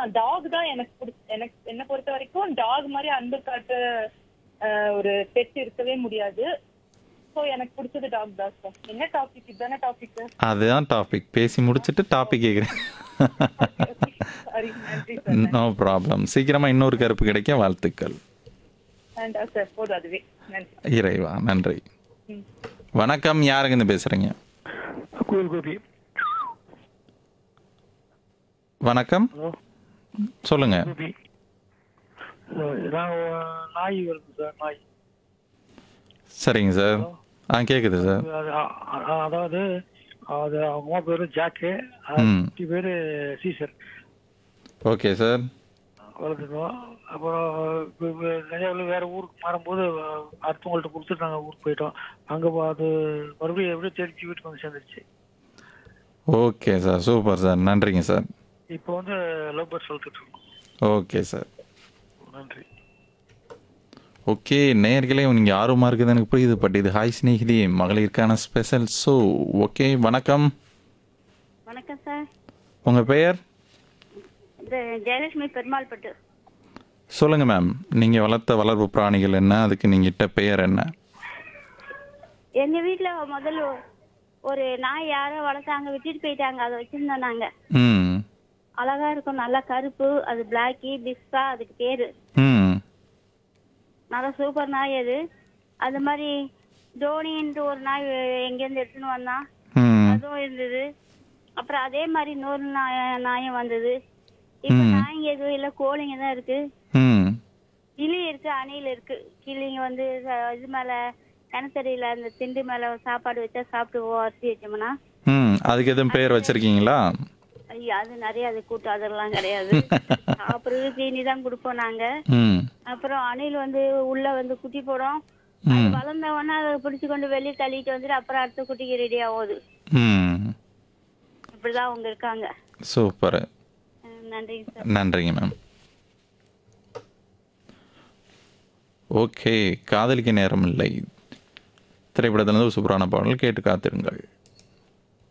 Talk தான் எனக்கு பிடிச்ச எனக்கு என்ன பொறுத்த வரைக்கும் டாக் மாதிரி அன்பு காட்டு அஹ், ஒரு பெட் இருக்கவே முடியாது ஸோ எனக்கு பிடிச்சது டாக் தான் சார் என்ன டாபிக் இதுதானே டாபிக் அதுதான் டாபிக் பேசி முடிச்சுட்டு டாபிக் கேட்குறேன் சாரி நன்றி சார் நோ ப்ராப்ளம் சீக்கிரமா இன்னொரு கருப்பு கிடைக்க வாழ்த்துக்கள் வேண்டாம் சார் போதும் அதுவே நன்றி இறைவா நன்றி ம். வணக்கம் யாருங்கன்னு பேசுறீங்க கோயில் கோபி வணக்கம் ஹலோ சொல்லுங்க கோபி நான் நாய் வருது சார் நாய் சரிங்க சார் ஆ கேட்குது சார் அது அ- அ- அதாவது அது அவங்க அம்மா பேரு ஜாக்கு ம். குட்டி பேரு சீசர் ஓகே சார் வளர்த்துருக்கோம் அப்புறம் இப்ப- இப்ப நிறைய வேற ஊருக்கு மாறும்போது அடுத்தவங்கள்ட்ட கொடுத்துட்டு நாங்கள் ஊருக்கு போயிட்டோம் அங்கே அது மறுபடியும் எப்படியும் தெரிஞ்சு வீட்டுக்கு வந்து சேர்ந்துருச்சு ஓகே சார் சூப்பர் சார் நன்றிங்க சார் இப்போ வந்து லவ் பேர்ட்ஸ் வளர்த்துட்டு இருக்கோம் ஓகே சார் நன்றி ஓகே நேயர்களே நீங்கள் ஆர்வமாக இருக்குது எனக்கு புரியுது பட் இது ஹாய் ஸ்நேகிதி மகளிருக்கான ஸ்பெஷல் ஸோ ஓகே வணக்கம் வணக்கம் சார் உங்கள் பெயர் இது ஜெயலட்சுமி பெருமாள்பட்டு சொல்லுங்கள் மேம் நீங்கள் வளர்த்த வளர்ப்பு பிராணிகள் என்ன அதுக்கு நீங்கள் இட்ட பெயர் என்ன எங்க வீட்ல முதல்ல ஒரு நாய் யாரோ வளர்த்தாங்க விட்டுட்டு போயிட்டாங்க அதை வச்சிருந்தோம் நாங்க ம் அழகா இருக்கும் நல்லா கருப்பு அது பிளாக்கி பிஸ்பா அதுக்கு பேரு ம் நல்லா சூப்பர் நாய் அது அது மாதிரி டோனின்ட்டு ஒரு நாய் எங்கேருந்து எடுத்துன்னு வந்தான் ம் அதுவும் இருந்தது அப்புறம் அதே மாதிரி இன்னொரு நாய நாயம் வந்தது இப்ப நாய்ங்க எதுவும் இல்ல கோழிங்க தான் இருக்கு ம் கிளி இருக்கு அணில் இருக்கு கிளிங்க வந்து அஹ், இது மேல கிணத்தடியில அந்த திண்டு மேல சாப்பாடு வச்சா சாப்பிட்டு அரிசி வச்சோம்னா ம் அதுக்கு எதுவும் பெயர் வச்சுருக்கீங்களா ஐயோ அது நிறைய அது கூட்டம் அதெல்லாம் கிடையாது சாப்பிடுறது தீனி தான் கொடுப்போம் நாங்க ம் அப்புறம் அணில் வந்து உள்ள வந்து குட்டி போடும் அது வளர்ந்த உடனே அதை பிடிச்சு கொண்டு வெளியே தள்ளிட்டு வந்துட்டு அப்புறம் அடுத்த குட்டிக்கு ரெடி ஆகுது ம் இப்படிதான் அவங்க இருக்காங்க சூப்பர் அஹ், நன்றிங்க சார் நன்றிங்க மேம் ஓகே காதலிக்க நேரம் இல்லை திரைப்படத்திலிருந்து ஒரு சூப்பரான பாடல் கேட்டு காத்திருங்கள்